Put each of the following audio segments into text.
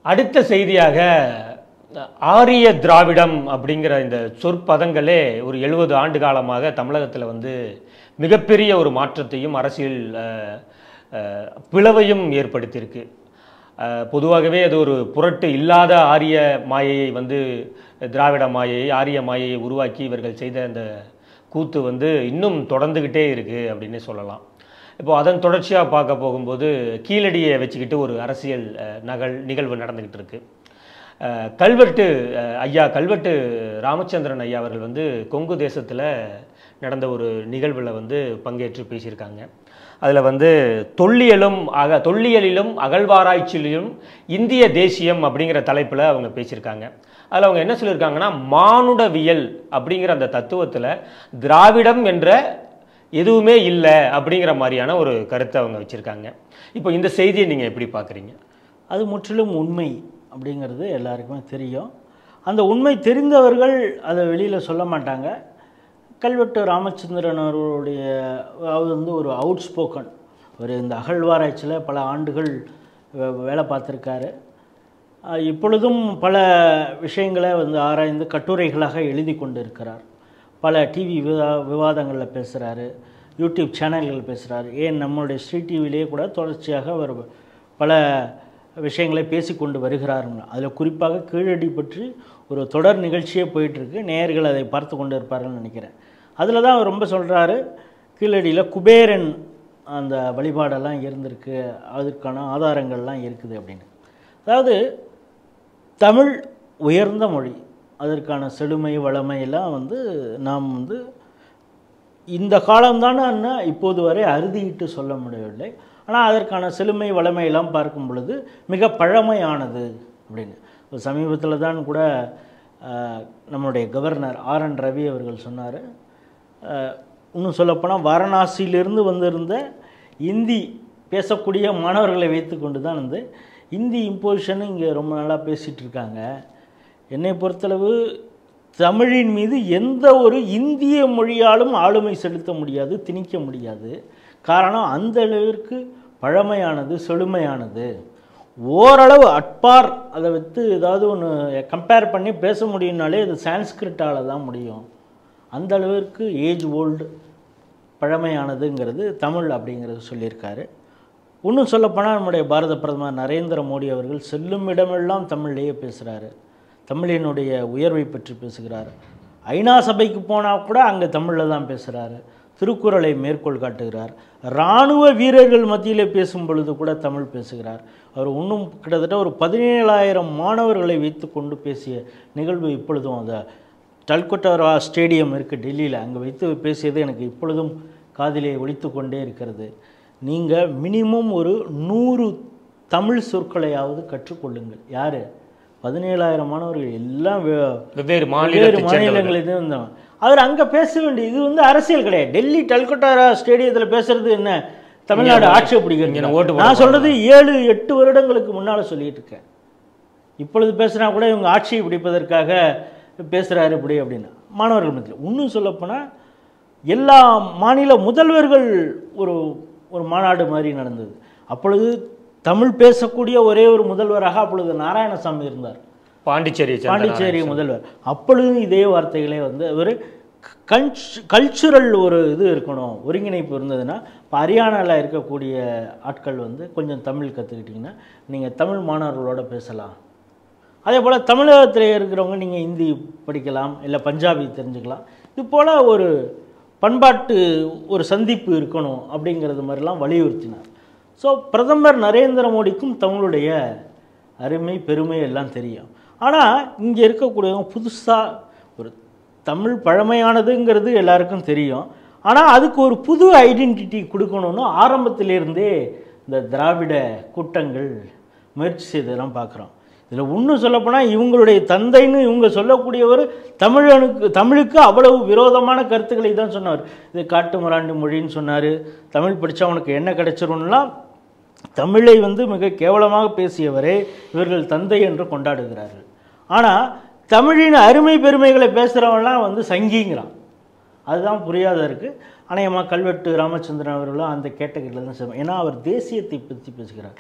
அடுத்த செய்தியாக ஆரிய திராவிடம் அப்படிங்கிற இந்த சொற்பதங்களே ஒரு எழுபது ஆண்டு காலமாக தமிழகத்தில் வந்து மிகப்பெரிய ஒரு மாற்றத்தையும் அரசியல் அஹ், அஹ், பிளவையும் ஏற்படுத்தியிருக்கு அஹ், பொதுவாகவே அது ஒரு புரட்டு இல்லாத ஆரிய மாயையை வந்து திராவிட மாயையை ஆரிய மாயையை உருவாக்கி இவர்கள் செய்த அந்த கூத்து வந்து இன்னும் தொடர்ந்துக்கிட்டே இருக்கு அப்படின்னு சொல்லலாம் இப்போ அதன் தொடர்ச்சியாக பார்க்க போகும்போது கீழடியை வச்சுக்கிட்டு ஒரு அரசியல் அஹ், நகல் நிகழ்வு நடந்துக்கிட்டு இருக்கு அஹ், கல்வெட்டு அஹ், ஐயா கல்வெட்டு ராமச்சந்திரன் ஐயா அவர்கள் வந்து கொங்கு தேசத்தில் நடந்த ஒரு நிகழ்வில் வந்து பங்கேற்று பேசியிருக்காங்க அதில் வந்து தொல்லியலும் அக தொல்லியலிலும் அகழ்வாராய்ச்சியிலும் இந்திய தேசியம் அப்படிங்கிற தலைப்பில் அவங்க பேசியிருக்காங்க அதில் அவங்க என்ன சொல்லியிருக்காங்கன்னா மானுடவியல் அப்படிங்கிற அந்த தத்துவத்தில் திராவிடம் என்ற எதுவுமே இல்லை அப்படிங்கிற மாதிரியான ஒரு கருத்தை அவங்க வச்சுருக்காங்க இப்போ இந்த செய்தியை நீங்கள் எப்படி பார்க்குறீங்க அது முற்றிலும் உண்மை அப்படிங்கிறது எல்லாருக்குமே தெரியும் அந்த உண்மை தெரிந்தவர்கள் அதை வெளியில் சொல்ல மாட்டாங்க கல்வெட்டு ராமச்சந்திரன் அவர்களுடைய அவர் வந்து ஒரு அவுட் ஸ்போக்கன் ஒரு இந்த அகழ்வாராய்ச்சியில் பல ஆண்டுகள் வே- வேலை பார்த்துருக்காரு அஹ் இப்பொழுதும் பல விஷயங்களை வந்து ஆராய்ந்து கட்டுரைகளாக எழுதி கொண்டு இருக்கிறார் பல டிவி விவா விவாதங்களில் பேசுகிறாரு யூடியூப் சேனல்கள் பேசுகிறாரு ஏன் நம்மளுடைய ஸ்ரீ டிவிலேயே கூட தொடர்ச்சியாக அவர் பல விஷயங்களை பேசிக்கொண்டு வருகிறாருங்க அதில் குறிப்பாக கீழடி பற்றி ஒரு தொடர் நிகழ்ச்சியே போயிட்டுருக்கு நேயர்கள் அதை பார்த்து கொண்டு இருப்பார்கள்னு நினைக்கிறேன் அதில் தான் அவர் ரொம்ப சொல்கிறாரு கீழடியில் குபேரன் அந்த வழிபாடெல்லாம் இருந்திருக்கு அதுக்கான ஆதாரங்கள்லாம் இருக்குது அப்படின்னு அதாவது தமிழ் உயர்ந்த மொழி அதற்கான செழுமை வளமை எல்லாம் வந்து நாம் வந்து இந்த காலம்தானே அண்ணா இப்போது வரை அறுதியிட்டு சொல்ல முடியவில்லை ஆனால் அதற்கான செழுமை வளமை எல்லாம் பார்க்கும் பொழுது மிக பழமையானது அப்படின்னு இப்போ சமீபத்தில் தான் கூட ஆஹ், நம்மளுடைய கவர்னர் ஆர் என் ரவி அவர்கள் சொன்னார் இன்னும் சொல்லப்போனால் வாரணாசியிலிருந்து வந்திருந்த இந்தி பேசக்கூடிய மாணவர்களை வைத்துக்கொண்டு தான் வந்து இந்தி இம்போசிஷன் இங்கே ரொம்ப நாளாக பேசிகிட்டு இருக்காங்க என்னை பொறுத்தளவு தமிழின் மீது எந்த ஒரு இந்திய மொழியாலும் ஆளுமை செலுத்த முடியாது திணிக்க முடியாது காரணம் அந்த அளவிற்கு பழமையானது செழுமையானது ஓரளவு அட்பார் அதை வைத்து ஏதாவது ஒன்று கம்பேர் பண்ணி பேச முடியும்னாலே அது சான்ஸ்கிரிட்டால் தான் முடியும் அந்த அளவிற்கு ஏஜ் ஓல்டு பழமையானதுங்கிறது தமிழ் அப்படிங்கிறது சொல்லியிருக்காரு இன்னும் சொல்லப்போனால் நம்முடைய பாரத பிரதமர் நரேந்திர மோடி அவர்கள் செல்லும் இடமெல்லாம் தமிழ்லேயே பேசுகிறாரு தமிழினுடைய உயர்வை பற்றி பேசுகிறார் ஐநா சபைக்கு போனால் கூட அங்கே தமிழில் தான் பேசுகிறாரு திருக்குறளை மேற்கோள் காட்டுகிறார் இராணுவ வீரர்கள் மத்தியில் பேசும் பொழுது கூட தமிழ் பேசுகிறார் அவர் இன்னும் கிட்டத்தட்ட ஒரு பதினேழாயிரம் மாணவர்களை வைத்து கொண்டு பேசிய நிகழ்வு இப்பொழுதும் அந்த டல்கொட்டரா ஸ்டேடியம் இருக்குது டெல்லியில் அங்கே வைத்து பேசியது எனக்கு இப்பொழுதும் காதிலே ஒலித்து கொண்டே இருக்கிறது நீங்கள் மினிமம் ஒரு நூறு தமிழ் சொற்களையாவது கற்றுக்கொள்ளுங்கள் யார் பதினேழாயிரம் மாணவர்கள் எல்லாம் வே- வெவ்வேறு வெவ்வேறு மாநிலத்தை சேர்ந்தவர்கள். மாநிலங்களிலிருந்து வந்தவன் அவர் அங்கே பேச வேண்டிய இது வந்து அரசியல் கிடையாது டெல்லி டல்கொட்டா ஸ்டேடியத்தில் பேசுறது என்ன தமிழ்நாடு இங்க ஆட்சி பிடிக்கிறது ஓட்டு போட நான் சொல்றது ஏழு எட்டு வருடங்களுக்கு முன்னால் சொல்லிட்டு இருக்கேன் இப்பொழுது பேசுனா கூட இவங்க ஆட்சியை பிடிப்பதற்காக பேசுகிறாரு இப்படி அப்படின்னு மாணவர்கள் மத்தியில் இன்னும் சொல்லப்போனால் எல்லா மாநில முதல்வர்கள் ஒரு ஒரு மாநாடு மாதிரி நடந்தது அப்பொழுது தமிழ் பேசக்கூடிய ஒரே ஒரு முதல்வராக அப்பொழுது நாராயணசாமி இருந்தார் பாண்டிச்சேரியை சேர்ந்த பாண்டிச்சேரி முதல்வர் அப்பொழுதும் இதே வார்த்தைகளே வந்து ஒரு கல்ச் கல்ச்சுரல் ஒரு இது இருக்கணும் ஒருங்கிணைப்பு இருந்ததுன்னா இப்போ ஹரியானாவில் இருக்கக்கூடிய ஆட்கள் வந்து கொஞ்சம் தமிழ் கற்றுக்கிட்டிங்கன்னா நீங்கள் தமிழ் மாணவர்களோட பேசலாம் அதே போல் தமிழகத்தில் இருக்கிறவங்க நீங்கள் ஹிந்தி படிக்கலாம் இல்லை பஞ்சாபி தெரிஞ்சுக்கலாம் இது போல் ஒரு பண்பாட்டு ஒரு சந்திப்பு இருக்கணும் அப்படிங்கிறது மாதிரிலாம் வலியுறுத்தினார் ஸோ பிரதமர் நரேந்திர மோடிக்கும் தமிழுடைய அருமை பெருமை எல்லாம் தெரியும் ஆனால் இங்கே இருக்கக்கூடியவங்க புதுசாக ஒரு தமிழ் பழமையானதுங்கிறது எல்லாருக்கும் தெரியும் ஆனால் அதுக்கு ஒரு புது ஐடென்டிட்டி கொடுக்கணும்னு ஆரம்பத்திலிருந்தே இந்த திராவிட கூட்டங்கள் முயற்சி செய்ததெல்லாம் பார்க்குறோம் இதில் இன்னும் சொல்லப்போனால் இவங்களுடைய தந்தைன்னு இவங்க சொல்லக்கூடியவர் தமிழனுக்கு தமிழுக்கு அவ்வளவு விரோதமான கருத்துக்களை தான் சொன்னார் இது காட்டு முராண்டு மொழின்னு சொன்னார் தமிழ் படித்தா அவனுக்கு என்ன கிடைச்சிரும்லாம் தமிழை வந்து மிக கேவலமாக பேசியவரே இவர்கள் தந்தை என்று கொண்டாடுகிறார்கள் ஆனால் தமிழின் அருமை பெருமைகளை பேசுகிறவன்லாம் வந்து சங்கிங்கிறான் அதுதான் புரியாத இருக்குது அநேகமாக கல்வெட்டு ராமச்சந்திரன் அவர்களும் அந்த கேட்டகரியில் தான் செய்வாங்க ஏன்னா அவர் தேசியத்தை பற்றி பேசுகிறார்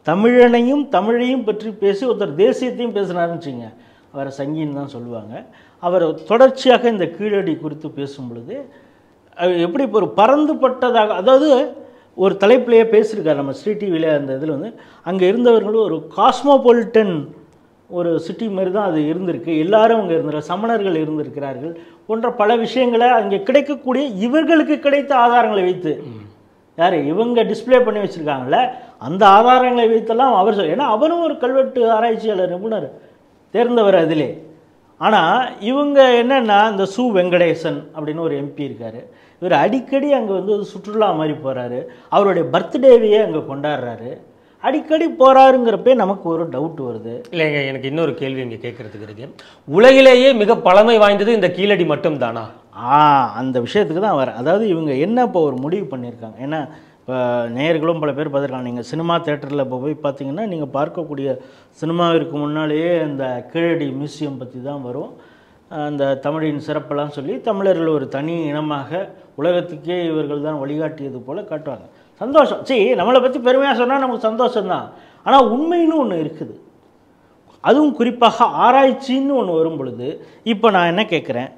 தமிழனையும் தமிழையும் பற்றி பேசி ஒருத்தர் தேசியத்தையும் பேசினாருன்னு வச்சுங்க அவரை சங்கின்னு தான் சொல்லுவாங்க அவர் தொடர்ச்சியாக இந்த கீழடி குறித்து பேசும் பொழுது அது எப்படி இப்போ ஒரு பறந்துபட்டதாக அதாவது ஒரு தலைப்பிலேயே பேசியிருக்காரு நம்ம ஸ்ரீ டிவியில் அந்த இதில் வந்து அங்கே இருந்தவர்களும் ஒரு காஸ்மோபாலிட்டன் ஒரு சிட்டி மாதிரி தான் அது இருந்திருக்கு எல்லாரும் அங்கே இருந்திரு சமணர்கள் இருந்திருக்கிறார்கள் போன்ற பல விஷயங்களை அங்கே கிடைக்கக்கூடிய இவர்களுக்கு கிடைத்த ஆதாரங்களை வைத்து யார் இவங்க டிஸ்ப்ளே பண்ணி வச்சுருக்காங்கல்ல அந்த ஆதாரங்களை வைத்தெல்லாம் அவர் சொல் ஏன்னா அவரும் ஒரு கல்வெட்டு ஆராய்ச்சியாளர் நிபுணர் தேர்ந்தவர் அதிலே ஆனால் இவங்க என்னென்னா இந்த சு வெங்கடேசன் அப்படின்னு ஒரு எம்பி இருக்கார் இவர் அடிக்கடி அங்கே வந்து ஒரு சுற்றுலா மாதிரி போகிறாரு அவருடைய பர்த்டேவையே அங்கே கொண்டாடுறாரு அடிக்கடி போகிறாருங்கிறப்பே நமக்கு ஒரு டவுட் வருது இல்லைங்க எனக்கு இன்னொரு கேள்வி இங்கே கேட்கறதுக்கு இருக்கு உலகிலேயே மிக பழமை வாய்ந்தது இந்த கீழடி மட்டும் தானா ஆ அந்த விஷயத்துக்கு தான் வரேன் அதாவது இவங்க என்ன இப்போ ஒரு முடிவு பண்ணியிருக்காங்க ஏன்னா இப்போ நேயர்களும் பல பேர் பார்த்துருக்காங்க நீங்கள் சினிமா தேட்டரில் இப்போ போய் பார்த்தீங்கன்னா நீங்கள் பார்க்கக்கூடிய சினிமாவிற்கு முன்னாலேயே அந்த கீழடி மியூசியம் பற்றி தான் வரும் அந்த தமிழின் சிறப்பெல்லாம் சொல்லி தமிழர்கள் ஒரு தனி இனமாக உலகத்துக்கே இவர்கள் தான் வழிகாட்டியது போல் காட்டுவாங்க சந்தோஷம் சரி நம்மளை பற்றி பெருமையாக சொன்னால் நமக்கு சந்தோஷம்தான் ஆனால் உண்மைன்னு ஒன்று இருக்குது அதுவும் குறிப்பாக ஆராய்ச்சின்னு ஒன்று வரும் பொழுது இப்போ நான் என்ன கேட்குறேன்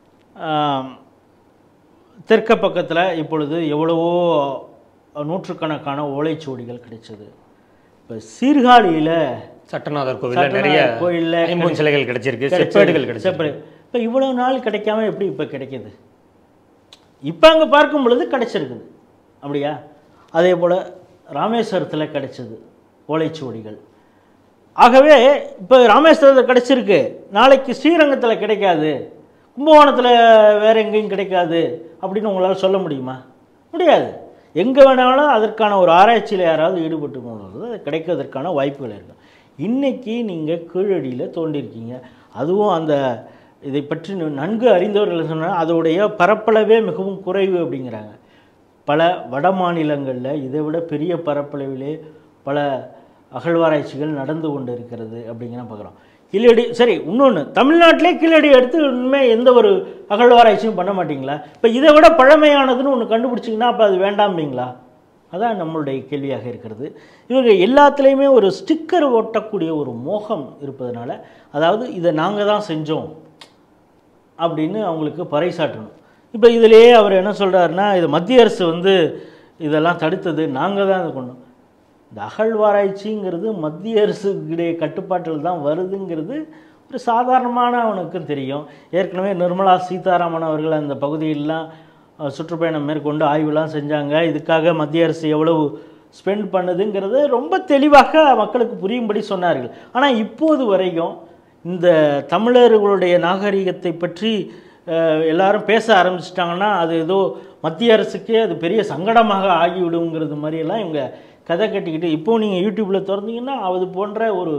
ஆம், தெற்க பக்கத்தில் இப்பொழுது எவ்வளவோ நூற்றுக்கணக்கான ஓலைச்சுவடிகள் கிடைச்சது இப்போ சீர்காழியில் சட்டநாதர் கோவில்ல நிறைய கோயில்ல ஐம்பொன் சிலைகள் கிடைச்சிருக்கு செப்பேடுகள் கிடைச்சிருக்கு செப்பேடு இப்போ இவ்வளோ நாள் கிடைக்காம எப்படி இப்போ கிடைக்கிது இப்போ அங்கே பார்க்கும் பொழுது கிடைச்சிருக்குது அப்படியா அதே போல் ராமேஸ்வரத்தில் கிடைச்சது ஓலைச்சுவடிகள் ஆகவே இப்போ ராமேஸ்வரத்தில் கிடைச்சிருக்கு நாளைக்கு ஸ்ரீரங்கத்தில் கிடைக்காது கும்பகோணத்தில் வேற எங்கேயும் கிடைக்காது அப்படின்னு உங்களால் சொல்ல முடியுமா முடியாது எங்கே வேணாலும் அதற்கான ஒரு ஆராய்ச்சியில் யாராவது ஈடுபட்டு போனது அது கிடைக்கிறதுக்கான வாய்ப்புகள் இருக்கும் இன்னைக்கு நீங்கள் கீழடியில் தோண்டியிருக்கீங்க அதுவும் அந்த இதை பற்றி நன்கு அறிந்தவர்கள் சொன்னால் அதோடைய பரப்பளவே மிகவும் குறைவு அப்படிங்கிறாங்க பல வட மாநிலங்களில் இதை விட பெரிய பரப்பளவிலே பல அகழ்வாராய்ச்சிகள் நடந்து கொண்டு இருக்கிறது அப்படிங்கிற பார்க்குறோம் கீழடி சரி இன்னொன்று தமிழ்நாட்டிலே கீழடி எடுத்து உண்மை எந்த ஒரு அகழ்வாராய்ச்சியும் பண்ண மாட்டீங்களா இப்போ இதை விட பழமையானதுன்னு ஒன்று கண்டுபிடிச்சிங்கன்னா அப்போ அது வேண்டாம்பீங்களா அதான் நம்மளுடைய கேள்வியாக இருக்கிறது இவங்க எல்லாத்துலேயுமே ஒரு ஸ்டிக்கர் ஒட்டக்கூடிய ஒரு மோகம் இருப்பதனால அதாவது இதை நாங்கள் தான் செஞ்சோம் அப்படின்னு அவங்களுக்கு பறைசாட்டணும் இப்போ இதிலேயே அவர் என்ன சொல்கிறாருன்னா இது மத்திய அரசு வந்து இதெல்லாம் தடுத்தது நாங்கள் தான் இதை கொண்டோம் இந்த அகழ்வாராய்ச்சிங்கிறது மத்திய அரசுடைய கட்டுப்பாட்டில் தான் வருதுங்கிறது ஒரு சாதாரணமான அவனுக்கும் தெரியும் ஏற்கனவே நிர்மலா சீதாராமன் அவர்கள் அந்த பகுதியிலலாம் அஹ், சுற்றுப்பயணம் மேற்கொண்டு ஆய்வுலாம் செஞ்சாங்க இதுக்காக மத்திய அரசு எவ்வளவு ஸ்பெண்ட் பண்ணுதுங்கிறது ரொம்ப தெளிவாக மக்களுக்கு புரியும்படி சொன்னார்கள் ஆனால் இப்போது வரைக்கும் இந்த தமிழர்களுடைய நாகரிகத்தை பற்றி அஹ், எல்லாரும் பேச ஆரம்பிச்சிட்டாங்கன்னா அது ஏதோ மத்திய அரசுக்கே அது பெரிய சங்கடமாக ஆகிவிடுங்கிறது மாதிரியெல்லாம் இவங்க கதை கட்டிக்கிட்டு இப்போ நீங்கள் யூடியூப்பில் திறந்தீங்கன்னா அது போன்ற ஒரு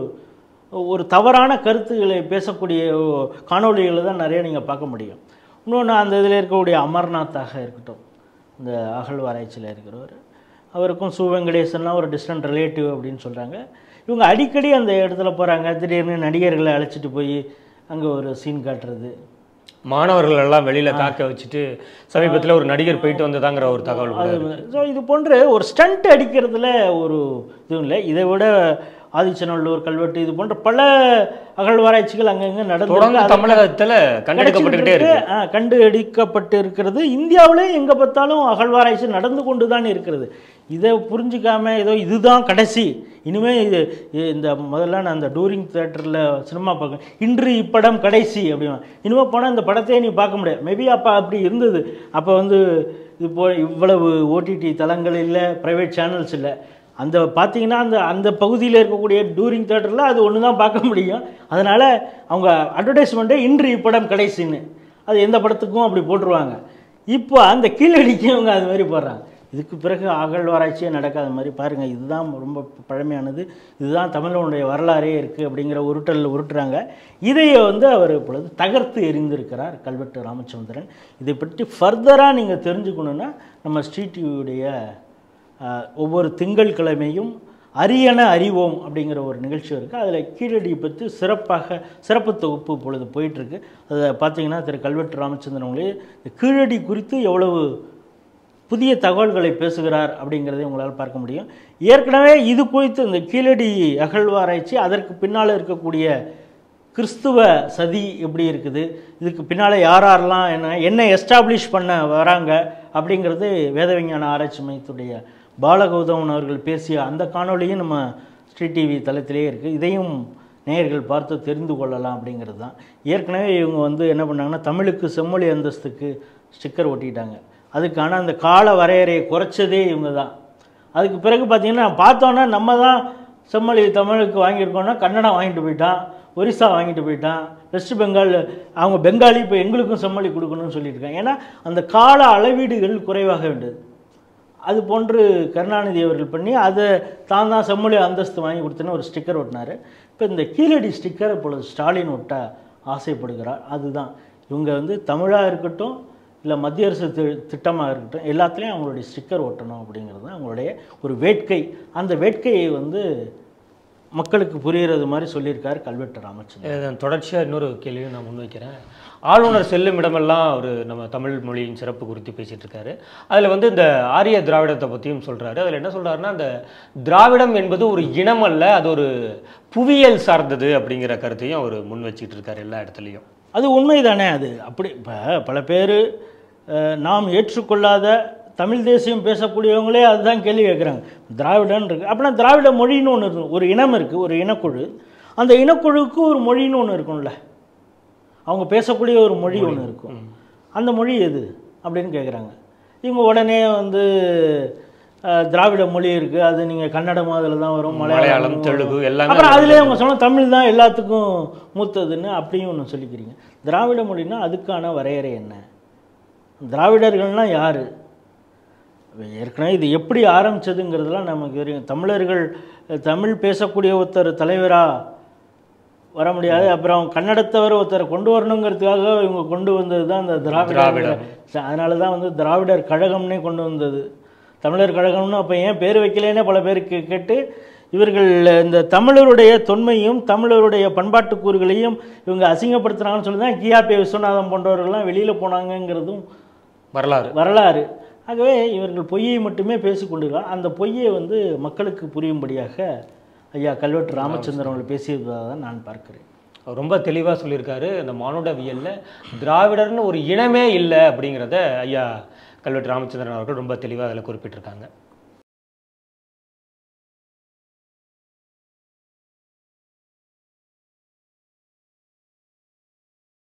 ஒரு தவறான கருத்துக்களை பேசக்கூடிய காணொளிகளை தான் நிறைய நீங்கள் பார்க்க முடியும் இன்னொன்று அந்த இதில் இருக்கக்கூடிய அமர்நாத்தாக இருக்கட்டும் இந்த அகழ்வாராய்ச்சியில் இருக்கிறவர் அவருக்கும் சு வெங்கடேசன்லாம் ஒரு டிஸ்டன்ட் ரிலேட்டிவ் அப்படின்னு சொல்கிறாங்க இவங்க அடிக்கடி அந்த இடத்துல போகிறாங்க திடீர்னு நடிகர்களை அழைச்சிட்டு போய் அங்கே ஒரு சீன் காட்டுறது மாணவர்கள் எல்லாம் வெளியில காக்க வச்சுட்டு சமீபத்துல ஒரு நடிகர் போயிட்டு வந்ததாங்கிற ஒரு தகவல் கூட அது ஸோ இது போன்று ஒரு ஸ்டண்ட் அடிக்கிறதுல ஒரு இதுவும் இல்லை இதை விட ஆதிச்சநல்லூர் கல்வெட்டு இது போன்ற பல அகழ்வாராய்ச்சிகள் அங்கங்கே நடந்து தொடர்ந்து தமிழகத்துல கண்டெடுக்கப்பட்டுக்கிட்டே இருக்கு ஆ, கண்டு அடிக்கப்பட்டு இருக்கிறது இந்தியாவிலே எங்கே பார்த்தாலும் அகழ்வாராய்ச்சி நடந்து கொண்டு தான் இருக்கிறது இதை புரிஞ்சுக்காம ஏதோ இதுதான் கடைசி இனிமே இது இ- இந்த முதல்ல நான் அந்த டூரிங் தேட்டரில் சினிமா பார்க்க இன்று இப்படம் கடைசி அப்படின்னா இனிமே போனால் இந்த படத்தையே நீ பார்க்க முடியாது மேபி அப்போ அப்படி இருந்தது அப்போ வந்து இப்போ இவ்வளவு ஓடிடி தளங்கள் இல்லை ப்ரைவேட் சேனல்ஸ் இல்லை அந்த பார்த்தீங்கன்னா அந்த அந்த பகுதியில் இருக்கக்கூடிய டூரிங் தேட்டரில் அது ஒன்று தான் பார்க்க முடியும் அதனால் அவங்க அட்வர்டைஸ்மெண்ட்டே இன்று இப்படம் கடைசின்னு அது எந்த படத்துக்கும் அப்படி போட்டுருவாங்க இப்போ அந்த கீழடிக்கு அவங்க அது மாதிரி போடுறாங்க இதுக்கு பிறகு அகழ்வாராய்ச்சியே நடக்காத மாதிரி பாருங்கள் இதுதான் ரொம்ப பழமையானது இதுதான் தமிழனுடைய வரலாறே இருக்குது அப்படிங்கிற உருட்டலில் உருட்டுறாங்க இதையை வந்து அவர் இப்பொழுது தகர்த்து எறிந்திருக்கிறார் கல்வெட்டு ராமச்சந்திரன் இதை பற்றி ஃபர்தராக நீங்கள் தெரிஞ்சுக்கணுன்னா நம்ம ஸ்ட்ரீட் டிவியுடைய ஆஹ், ஒவ்வொரு திங்கட்கிழமையும் அரியன அறிவோம் அப்படிங்கிற ஒரு நிகழ்ச்சி இருக்குது அதில் கீழடி பற்றி சிறப்பாக சிறப்பு தொகுப்பு இப்பொழுது போயிட்டுருக்கு அதை பார்த்தீங்கன்னா திரு கல்வெட்டு ராமச்சந்திரன் அவங்களே இந்த கீழடி குறித்து எவ்வளவு புதிய தகவல்களை பேசுகிறார் அப்படிங்கிறதை உங்களால் பார்க்க முடியும் ஏற்கனவே இது குறித்து இந்த கீழடி அகழ்வாராய்ச்சி அதற்கு பின்னால் இருக்கக்கூடிய கிறிஸ்துவ சதி எப்படி இருக்குது இதுக்கு பின்னால் யார் யாரெல்லாம் என்ன என்ன எஸ்டாப்ளிஷ் பண்ண வராங்க அப்படிங்கிறது வேத விஞ்ஞான ஆராய்ச்சி மையத்துடைய பாலகௌதமன் அவர்கள் பேசிய அந்த காணொளியும் நம்ம ஸ்ரீ டிவி தளத்திலே இருக்குது இதையும் நேயர்கள் பார்த்து தெரிந்து கொள்ளலாம் அப்படிங்கிறது தான் ஏற்கனவே இவங்க வந்து என்ன பண்ணாங்கன்னா தமிழுக்கு செம்மொழி அந்தஸ்துக்கு ஸ்டிக்கர் ஒட்டிட்டாங்க அதுக்கான அந்த கால வரையறையை குறைச்சதே இவங்க தான் அதுக்கு பிறகு பார்த்தீங்கன்னா பார்த்தோன்னா நம்ம தான் செம்மொழி தமிழுக்கு வாங்கியிருக்கோம்னா கன்னடம் வாங்கிட்டு போயிட்டான் ஒரிசா வாங்கிட்டு போயிட்டான் வெஸ்ட் பெங்கால் அவங்க பெங்காலி இப்போ எங்களுக்கும் செம்மொழி கொடுக்கணும்னு சொல்லியிருக்காங்க ஏன்னா அந்த கால அளவீடுகள் குறைவாக வேண்டியது அது போன்று கருணாநிதி அவர்கள் பண்ணி அதை தான் தான் செம்மொழி அந்தஸ்து வாங்கி கொடுத்தேன்னு ஒரு ஸ்டிக்கர் ஒட்டினார் இப்போ இந்த கீழடி ஸ்டிக்கர் இப்பொழுது ஸ்டாலின் ஒட்ட ஆசைப்படுகிறார் அதுதான் இவங்க வந்து தமிழாக இருக்கட்டும் இல்லை மத்திய அரசு தி திட்டமாக இருக்கட்டும் எல்லாத்துலேயும் அவங்களுடைய ஸ்டிக்கர் ஒட்டணும் அப்படிங்கிறது தான் அவங்களுடைய ஒரு வேட்கை அந்த வேட்கையை வந்து மக்களுக்கு புரிகிறது மாதிரி சொல்லியிருக்காரு கல்வெட்டு ராமச்சந்திரன் இதன் தொடர்ச்சியாக இன்னொரு கேள்வியும் நான் முன்வைக்கிறேன் ஆளுநர் செல்லும் இடமெல்லாம் அவர் நம்ம தமிழ் மொழியின் சிறப்பு குறித்து பேசிட்டு இருக்காரு அதில் வந்து இந்த ஆரிய திராவிடத்தை பற்றியும் சொல்றாரு அதில் என்ன சொல்றாருன்னா அந்த திராவிடம் என்பது ஒரு இனம் அல்ல அது ஒரு புவியியல் சார்ந்தது அப்படிங்கிற கருத்தையும் அவர் முன் வச்சுட்டு இருக்காரு எல்லா இடத்துலையும் அது உண்மைதானே அது அப்படி இப்போ பல பேர் நாம் ஏற்றுக்கொள்ளாத தமிழ் தேசியம் பேசக்கூடியவங்களே அதுதான் கேள்வி கேட்குறாங்க திராவிடன் இருக்கு அப்படின்னா திராவிட மொழின்னு ஒன்று இருக்கும் ஒரு இனம் இருக்குது ஒரு இனக்குழு அந்த இனக்குழுவுக்கு ஒரு மொழின்னு ஒன்று இருக்கும்ல அவங்க பேசக்கூடிய ஒரு மொழி ஒன்று இருக்கும் அந்த மொழி எது அப்படின்னு கேட்குறாங்க இவங்க உடனே வந்து அஹ், திராவிட மொழி இருக்குது அது நீங்கள் கன்னடம் அதில் தான் வரும் மலையாளம் மலையாளம் தெலுங்கு எல்லாமே அப்புறம் அதுலேயே அவங்க சொன்ன தமிழ் தான் எல்லாத்துக்கும் மூத்ததுன்னு அப்படியும் ஒன்று சொல்லிக்கிறீங்க திராவிட மொழினா அதுக்கான வரையறை என்ன திராவிடர்கள்னா யார் ஏற்கனவே இது எப்படி ஆரம்பிச்சதுங்கிறதுலாம் நமக்கு தெரியும் தமிழர்கள் அஹ், தமிழ் பேசக்கூடிய ஒருத்தர் தலைவராக வர முடியாது அப்புறம் கன்னடத்தவர் ஒருத்தரை கொண்டு வரணுங்கிறதுக்காக இவங்க கொண்டு வந்தது தான் இந்த திராவிட திராவிடம். அதனால தான் வந்து திராவிடர் கழகம்னே கொண்டு வந்தது தமிழர் கழகம்னு அப்போ ஏன் பேர் வைக்கலேனே பல பேருக்கு கேட்டு இவர்கள் இந்த தமிழருடைய தொன்மையும் தமிழருடைய பண்பாட்டு கூறுகளையும் இவங்க அசிங்கப்படுத்துனாங்கன்னு சொல்லி தான் கியாபி விஸ்வநாதம் போன்றவர்கள்லாம் வெளியில் போனாங்கங்கிறதும் வரலாறு வரலாறு ஆகவே இவர்கள் பொய்யை மட்டுமே பேசிக்கொண்டிருக்கார் அந்த பொய்யை வந்து மக்களுக்கு புரியும்படியாக ஐயா கல்வெட்டு ராமச்சந்திரன் அவர்கள் பேசியதாக தான் நான் பார்க்கிறேன் அவர் ரொம்ப தெளிவாக சொல்லியிருக்காரு இந்த மானுடவியல்ல திராவிடர்னு ஒரு இனமே இல்லை அப்படிங்கிறத ஐயா கல்வெட்டு ராமச்சந்திரன் அவர்கள் ரொம்ப தெளிவாக அதில் குறிப்பிட்டிருக்காங்க